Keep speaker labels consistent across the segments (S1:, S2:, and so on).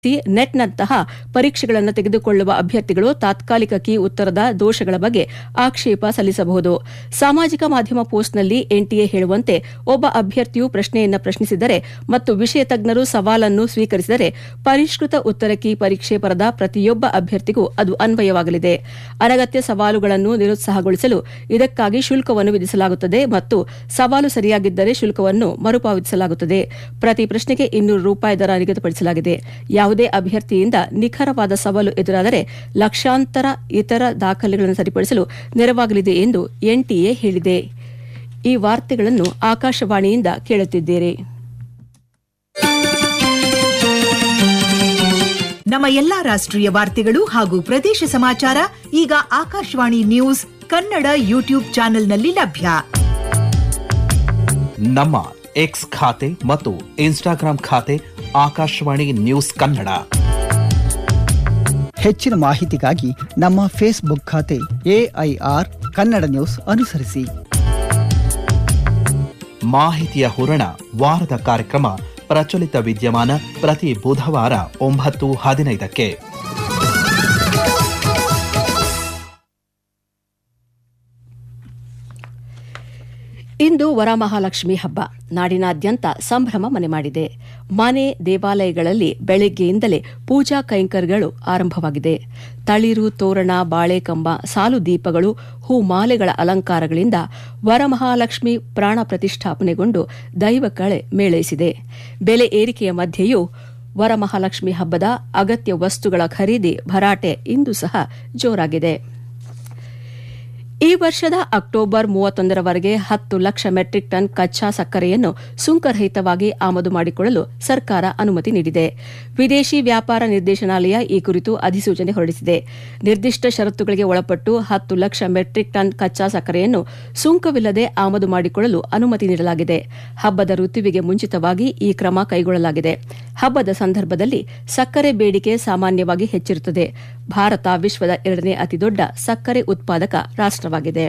S1: ನೆಟ್ನಂತಹ ಪರೀಕ್ಷೆಗಳನ್ನು ತೆಗೆದುಕೊಳ್ಳುವ ಅಭ್ಯರ್ಥಿಗಳು ತಾತ್ಕಾಲಿಕ ಕೀ ಉತ್ತರದ ದೋಷಗಳ ಬಗ್ಗೆ ಆಕ್ಷೇಪ ಸಲ್ಲಿಸಬಹುದು ಸಾಮಾಜಿಕ ಮಾಧ್ಯಮ ಪೋಸ್ಟ್ನಲ್ಲಿ ಎನ್ಟಿಎ ಹೇಳುವಂತೆ ಒಬ್ಬ ಅಭ್ಯರ್ಥಿಯು ಪ್ರಶ್ನೆಯನ್ನು ಪ್ರಶ್ನಿಸಿದರೆ ಮತ್ತು ವಿಷಯ ತಜ್ಞರು ಸವಾಲನ್ನು ಸ್ವೀಕರಿಸಿದರೆ ಪರಿಷ್ಕೃತ ಉತ್ತರ ಕೀ ಪರೀಕ್ಷೆ ಪರದ ಪ್ರತಿಯೊಬ್ಬ ಅಭ್ಯರ್ಥಿಗೂ ಅದು ಅನ್ವಯವಾಗಲಿದೆ ಅನಗತ್ಯ ಸವಾಲುಗಳನ್ನು ನಿರುತ್ಸಾಹಗೊಳಿಸಲು ಇದಕ್ಕಾಗಿ ಶುಲ್ಕವನ್ನು ವಿಧಿಸಲಾಗುತ್ತದೆ ಮತ್ತು ಸವಾಲು ಸರಿಯಾಗಿದ್ದರೆ ಶುಲ್ಕವನ್ನು ಮರುಪಾವತಿಸಲಾಗುತ್ತದೆ ಪ್ರತಿ ಪ್ರಶ್ನೆಗೆ ಇನ್ನೂರು ರೂಪಾಯಿ ದರ ನಿಗದಿಪಡಿಸಲಾಗಿದೆ ಯಾವುದೇ ಅಭ್ಯರ್ಥಿಯಿಂದ ನಿಖರವಾದ ಸವಾಲು ಎದುರಾದರೆ ಲಕ್ಷಾಂತರ ಇತರ ದಾಖಲೆಗಳನ್ನು ಸರಿಪಡಿಸಲು ನೆರವಾಗಲಿದೆ ಎಂದು ಎನ್ಟಿಎ ಹೇಳಿದೆ ಈ ವಾರ್ತೆಗಳನ್ನು ಆಕಾಶವಾಣಿಯಿಂದ ಕೇಳುತ್ತಿದ್ದೀರಿ
S2: ನಮ್ಮ ಎಲ್ಲಾ ರಾಷ್ಟ್ರೀಯ ವಾರ್ತೆಗಳು ಹಾಗೂ ಪ್ರದೇಶ ಸಮಾಚಾರ ಈಗ ಆಕಾಶವಾಣಿ ನ್ಯೂಸ್ ಕನ್ನಡ ಯೂಟ್ಯೂಬ್ ಚಾನೆಲ್ನಲ್ಲಿ ಲಭ್ಯ
S3: ನಮ್ಮ ಎಕ್ಸ್ ಖಾತೆ ಮತ್ತು ಇನ್ಸ್ಟಾಗ್ರಾಂ ಖಾತೆ ಆಕಾಶವಾಣಿ ನ್ಯೂಸ್ ಕನ್ನಡ
S4: ಹೆಚ್ಚಿನ ಮಾಹಿತಿಗಾಗಿ ನಮ್ಮ ಫೇಸ್ಬುಕ್ ಖಾತೆ ಎಐಆರ್ ಕನ್ನಡ ನ್ಯೂಸ್ ಅನುಸರಿಸಿ
S3: ಮಾಹಿತಿಯ ಹೂರಣ ವಾರದ ಕಾರ್ಯಕ್ರಮ ಪ್ರಚಲಿತ ವಿದ್ಯಮಾನ ಪ್ರತಿ ಬುಧವಾರ ಒಂಬತ್ತು ಹದಿನೈದಕ್ಕೆ
S1: ಇಂದು ವರಮಹಾಲಕ್ಷ್ಮಿ ಹಬ್ಬ ನಾಡಿನಾದ್ಯಂತ ಸಂಭ್ರಮ ಮನೆ ಮಾಡಿದೆ ಮನೆ ದೇವಾಲಯಗಳಲ್ಲಿ ಬೆಳಗ್ಗೆಯಿಂದಲೇ ಪೂಜಾ ಕೈಂಕರ್ಯಗಳು ಆರಂಭವಾಗಿದೆ ತಳಿರು ತೋರಣ ಬಾಳೆಕಂಬ ಸಾಲು ದೀಪಗಳು ಹೂಮಾಲೆಗಳ ಅಲಂಕಾರಗಳಿಂದ ವರಮಹಾಲಕ್ಷ್ಮಿ ಪ್ರಾಣ ಪ್ರತಿಷ್ಠಾಪನೆಗೊಂಡು ದೈವಕಳೆ ಮೇಳೈಸಿದೆ ಬೆಲೆ ಏರಿಕೆಯ ಮಧ್ಯೆಯೂ ವರಮಹಾಲಕ್ಷ್ಮಿ ಹಬ್ಬದ ಅಗತ್ಯ ವಸ್ತುಗಳ ಖರೀದಿ ಭರಾಟೆ ಇಂದು ಸಹ ಜೋರಾಗಿದೆ ಈ ವರ್ಷದ ಅಕ್ಟೋಬರ್ ಮೂವತ್ತೊಂದರವರೆಗೆ ಹತ್ತು ಲಕ್ಷ ಮೆಟ್ರಿಕ್ ಟನ್ ಕಚ್ಚಾ ಸಕ್ಕರೆಯನ್ನು ಸುಂಕರಹಿತವಾಗಿ ಆಮದು ಮಾಡಿಕೊಳ್ಳಲು ಸರ್ಕಾರ ಅನುಮತಿ ನೀಡಿದೆ ವಿದೇಶಿ ವ್ಯಾಪಾರ ನಿರ್ದೇಶನಾಲಯ ಈ ಕುರಿತು ಅಧಿಸೂಚನೆ ಹೊರಡಿಸಿದೆ ನಿರ್ದಿಷ್ಟ ಷರತ್ತುಗಳಿಗೆ ಒಳಪಟ್ಟು ಹತ್ತು ಲಕ್ಷ ಮೆಟ್ರಿಕ್ ಟನ್ ಕಚ್ಚಾ ಸಕ್ಕರೆಯನ್ನು ಸುಂಕವಿಲ್ಲದೆ ಆಮದು ಮಾಡಿಕೊಳ್ಳಲು ಅನುಮತಿ ನೀಡಲಾಗಿದೆ ಹಬ್ಬದ ಋತುವಿಗೆ ಮುಂಚಿತವಾಗಿ ಈ ಕ್ರಮ ಕೈಗೊಳ್ಳಲಾಗಿದೆ ಹಬ್ಬದ ಸಂದರ್ಭದಲ್ಲಿ ಸಕ್ಕರೆ ಬೇಡಿಕೆ ಸಾಮಾನ್ಯವಾಗಿ ಹೆಚ್ಚಿರುತ್ತದೆ ಭಾರತ ವಿಶ್ವದ ಎರಡನೇ ಅತಿದೊಡ್ಡ ಸಕ್ಕರೆ ಉತ್ಪಾದಕ ರಾಷ್ಟವಾಗಿದೆ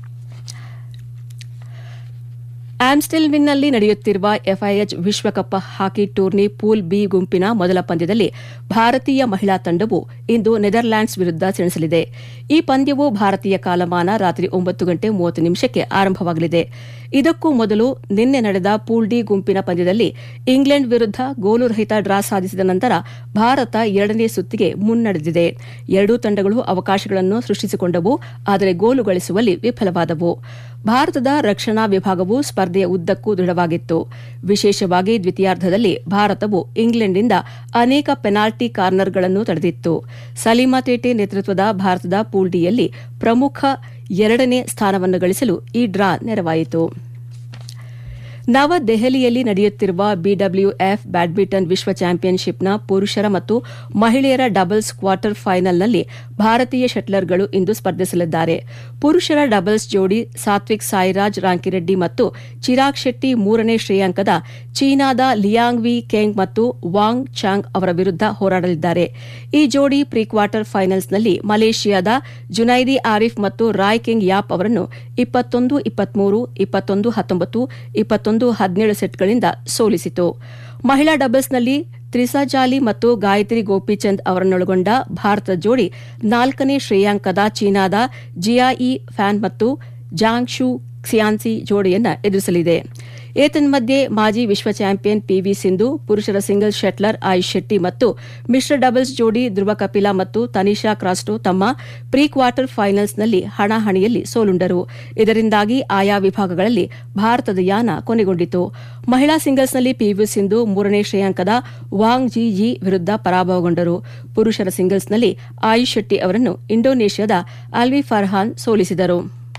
S1: ಆಮ್ಸ್ಟೆಲ್ವಿನ್ನಲ್ಲಿ ನಡೆಯುತ್ತಿರುವ ಎಫ್ಐಎಚ್ ವಿಶ್ವಕಪ್ ಹಾಕಿ ಟೂರ್ನಿ ಪೂಲ್ ಬಿ ಗುಂಪಿನ ಮೊದಲ ಪಂದ್ಯದಲ್ಲಿ ಭಾರತೀಯ ಮಹಿಳಾ ತಂಡವು ಇಂದು ನೆದರ್ಲ್ಯಾಂಡ್ಸ್ ವಿರುದ್ಧ ಸೆಣಸಲಿದೆ ಈ ಪಂದ್ಯವು ಭಾರತೀಯ ಕಾಲಮಾನ ರಾತ್ರಿ ಒಂಬತ್ತು ಗಂಟೆ ಮೂವತ್ತು ನಿಮಿಷಕ್ಕೆ ಆರಂಭವಾಗಲಿದೆ ಇದಕ್ಕೂ ಮೊದಲು ನಿನ್ನೆ ನಡೆದ ಪೂಲ್ ಡಿ ಗುಂಪಿನ ಪಂದ್ಯದಲ್ಲಿ ಇಂಗ್ಲೆಂಡ್ ವಿರುದ್ಧ ಗೋಲು ರಹಿತ ಡ್ರಾ ಸಾಧಿಸಿದ ನಂತರ ಭಾರತ ಎರಡನೇ ಸುತ್ತಿಗೆ ಮುನ್ನಡೆದಿದೆ ಎರಡೂ ತಂಡಗಳು ಅವಕಾಶಗಳನ್ನು ಸೃಷ್ಟಿಸಿಕೊಂಡವು ಆದರೆ ಗೋಲು ಗಳಿಸುವಲ್ಲಿ ವಿಫಲವಾದವು ಭಾರತದ ರಕ್ಷಣಾ ವಿಭಾಗವು ಸ್ಪರ್ಧೆಯ ಉದ್ದಕ್ಕೂ ದೃಢವಾಗಿತ್ತು ವಿಶೇಷವಾಗಿ ದ್ವಿತೀಯಾರ್ಧದಲ್ಲಿ ಭಾರತವು ಇಂಗ್ಲೆಂಡ್ನಿಂದ ಅನೇಕ ಪೆನಾಲ್ಟಿ ಕಾರ್ನರ್ಗಳನ್ನು ತಡೆದಿತ್ತು ಸಲೀಮಾ ತೇಟೆ ನೇತೃತ್ವದ ಭಾರತದ ಪೂಲ್ ಡಿಯಲ್ಲಿ ಪ್ರಮುಖ ಎರಡನೇ ಸ್ಥಾನವನ್ನು ಗಳಿಸಲು ಈ ಡ್ರಾ ನೆರವಾಯಿತು ನವದೆಹಲಿಯಲ್ಲಿ ನಡೆಯುತ್ತಿರುವ ಬಿಡಬ್ಲ್ಯೂಎಫ್ ಬ್ಯಾಡ್ಮಿಂಟನ್ ವಿಶ್ವ ಚಾಂಪಿಯನ್ಶಿಪ್ನ ಪುರುಷರ ಮತ್ತು ಮಹಿಳೆಯರ ಡಬಲ್ಸ್ ಕ್ವಾರ್ಟರ್ ಫೈನಲ್ನಲ್ಲಿ ಭಾರತೀಯ ಶಟ್ಲರ್ಗಳು ಇಂದು ಸ್ಪರ್ಧಿಸಲಿದ್ದಾರೆ ಪುರುಷರ ಡಬಲ್ಸ್ ಜೋಡಿ ಸಾತ್ವಿಕ್ ಸಾಯಿರಾಜ್ ರಾಂಕಿರೆಡ್ಡಿ ಮತ್ತು ಚಿರಾಗ್ ಶೆಟ್ಟಿ ಮೂರನೇ ಶ್ರೇಯಾಂಕದ ಚೀನಾದ ಲಿಯಾಂಗ್ ವಿ ಕೆಂಗ್ ಮತ್ತು ವಾಂಗ್ ಚಾಂಗ್ ಅವರ ವಿರುದ್ಧ ಹೋರಾಡಲಿದ್ದಾರೆ ಈ ಜೋಡಿ ಪ್ರೀ ಕ್ವಾರ್ಟರ್ ಫೈನಲ್ಸ್ನಲ್ಲಿ ಮಲೇಷಿಯಾದ ಜುನೈದಿ ಆರಿಫ್ ಮತ್ತು ರಾಯ್ ಕಿಂಗ್ ಯಾಪ್ ಅವರನ್ನು ಇಪ್ಪತ್ತೊಂದು ಇಪ್ಪತ್ಮೂರು ಇಪ್ಪತ್ತೊಂದು ಹತ್ತೊಂಬತ್ತು ಇಪ್ಪತ್ತೊಂದು ಹದಿನೇಳು ಸೆಟ್ಗಳಿಂದ ಸೋಲಿಸಿತು ಮಹಿಳಾ ಡಬಲ್ಸ್ನಲ್ಲಿ ತ್ರಿಸಾ ಜಾಲಿ ಮತ್ತು ಗಾಯತ್ರಿ ಗೋಪಿಚಂದ್ ಅವರನ್ನೊಳಗೊಂಡ ಭಾರತ ಜೋಡಿ ನಾಲ್ಕನೇ ಶ್ರೇಯಾಂಕದ ಚೀನಾದ ಜಿಯಾಯಿ ಫ್ಯಾನ್ ಮತ್ತು ಜಾಂಗ್ ಶೂ ಕ್ಸಿಯಾನ್ಸಿ ಜೋಡಿಯನ್ನು ಎದುರಿಸಲಿದೆ ಏತನ್ಮಧ್ಯೆ ಮಾಜಿ ವಿಶ್ವ ಚಾಂಪಿಯನ್ ಪಿವಿ ಸಿಂಧು ಪುರುಷರ ಸಿಂಗಲ್ಸ್ ಶಟ್ಲರ್ ಆಯುಷ್ ಶೆಟ್ಟಿ ಮತ್ತು ಮಿಶ್ರ ಡಬಲ್ಸ್ ಜೋಡಿ ಧ್ರುವ ಕಪಿಲಾ ಮತ್ತು ತನಿಷಾ ಕ್ರಾಸ್ಟೋ ತಮ್ಮ ಪ್ರೀ ಕ್ವಾರ್ಟರ್ ಫೈನಲ್ಸ್ನಲ್ಲಿ ಹಣಾಹಣಿಯಲ್ಲಿ ಸೋಲುಂಡರು ಇದರಿಂದಾಗಿ ಆಯಾ ವಿಭಾಗಗಳಲ್ಲಿ ಭಾರತದ ಯಾನ ಕೊನೆಗೊಂಡಿತು ಮಹಿಳಾ ಸಿಂಗಲ್ಸ್ನಲ್ಲಿ ಪಿವಿ ಸಿಂಧು ಮೂರನೇ ಶ್ರೇಯಾಂಕದ ವಾಂಗ್ ಜಿ ಜಿ ವಿರುದ್ಧ ಪರಾಭವಗೊಂಡರು ಪುರುಷರ ಸಿಂಗಲ್ಸ್ನಲ್ಲಿ ಆಯುಷ್ ಶೆಟ್ಟಿ ಅವರನ್ನು ಇಂಡೋನೇಷ್ಯಾದ ಅಲ್ವಿ ಫರ್ಹಾನ್ ಸೋಲಿಸಿದರು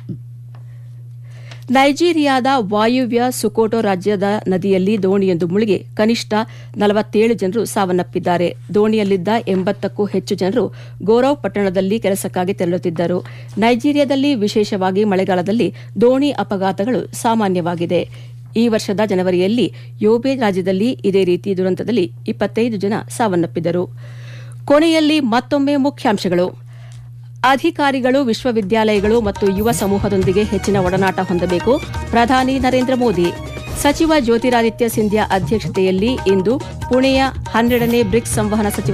S1: ನೈಜೀರಿಯಾದ ವಾಯುವ್ಯ ಸುಕೋಟೋ ರಾಜ್ಯದ ನದಿಯಲ್ಲಿ ದೋಣಿಯೊಂದು ಮುಳುಗಿ ಕನಿಷ್ಠ ನಲವತ್ತೇಳು ಜನರು ಸಾವನ್ನಪ್ಪಿದ್ದಾರೆ ದೋಣಿಯಲ್ಲಿದ್ದ ಎಂಬತ್ತಕ್ಕೂ ಹೆಚ್ಚು ಜನರು ಗೋರವ್ ಪಟ್ಟಣದಲ್ಲಿ ಕೆಲಸಕ್ಕಾಗಿ ತೆರಳುತ್ತಿದ್ದರು ನೈಜೀರಿಯಾದಲ್ಲಿ ವಿಶೇಷವಾಗಿ ಮಳೆಗಾಲದಲ್ಲಿ ದೋಣಿ ಅಪಘಾತಗಳು ಸಾಮಾನ್ಯವಾಗಿದೆ ಈ ವರ್ಷದ ಜನವರಿಯಲ್ಲಿ ಯೋಬೆ ರಾಜ್ಯದಲ್ಲಿ ಇದೇ ರೀತಿ ದುರಂತದಲ್ಲಿ ಇಪ್ಪತ್ತೈದು ಜನ ಸಾವನ್ನಪ್ಪಿದರು ಕೊನೆಯಲ್ಲಿ ಮತ್ತೊಮ್ಮೆ ಮುಖ್ಯಾಂಶಗಳು ಅಧಿಕಾರಿಗಳು ವಿಶ್ವವಿದ್ಯಾಲಯಗಳು ಮತ್ತು ಯುವ ಸಮೂಹದೊಂದಿಗೆ ಹೆಚ್ಚಿನ ಒಡನಾಟ ಹೊಂದಬೇಕು ಪ್ರಧಾನಿ ನರೇಂದ್ರ ಮೋದಿ ಸಚಿವ ಜ್ಯೋತಿರಾದಿತ್ಯ ಸಿಂಧ್ಯಾ ಅಧ್ಯಕ್ಷತೆಯಲ್ಲಿ ಇಂದು ಪುಣೆಯ ಹನ್ನೆರಡನೇ ಬ್ರಿಕ್ಸ್ ಸಂವಹನ ಸಚಿವ